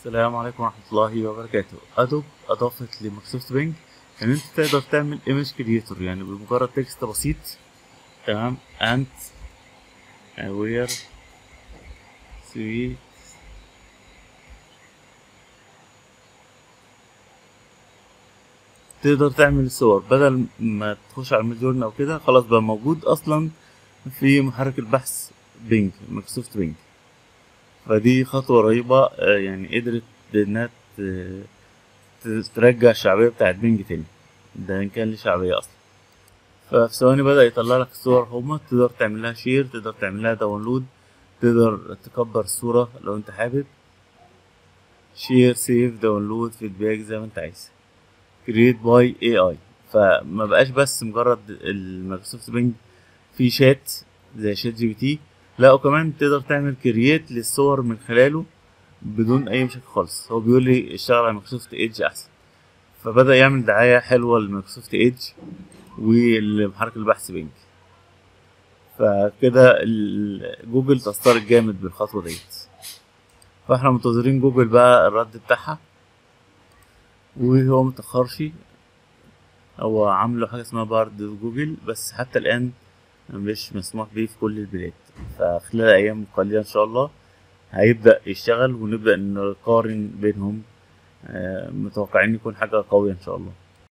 السلام عليكم ورحمة الله وبركاته أدوب أضافت لمايكروسوفت بينج إن أنت تقدر تعمل ايمج كريتور يعني بمجرد تكست بسيط تمام أنت وير سويت تقدر تعمل صور بدل ما تخش على الميدجورن أو كده خلاص بقى موجود أصلا في محرك البحث بينج مايكروسوفت بينج فدي خطوة رهيبة آه، يعني قدرت إنها ت- ت- ترجع الشعبية بتاعت بينج تاني ده إن كان ليه شعبية أصلا ففي ثواني بدأ يطلع لك الصور هما تقدر تعمل لها شير تقدر تعمل لها داونلود تقدر تكبر الصورة لو أنت حابب شير سيف داونلود فيدباك زي ما أنت عايز كرييت باي اي اي فما بقاش بس مجرد المايكروسوفت بينج في شات زي شات جي بي تي لا وكمان تقدر تعمل كرييت للصور من خلاله بدون اي مشاكل خالص هو بيقول لي اشتغل على مايكروسوفت ايدج احسن فبدأ يعمل دعاية حلوة لمايكروسوفت ايدج ولمحرك البحث بينج فكده ال- جوجل تأثرت جامد بالخطوة ديت فاحنا منتظرين جوجل بقى الرد بتاعها وهو متأخرش هو عامله حاجة اسمها بارد جوجل بس حتى الآن مش مسموح بيه في كل البلاد فخلال أيام قليلة إن شاء الله هيبدأ يشتغل ونبدأ نقارن بينهم آه، متوقعين يكون حاجة قوية إن شاء الله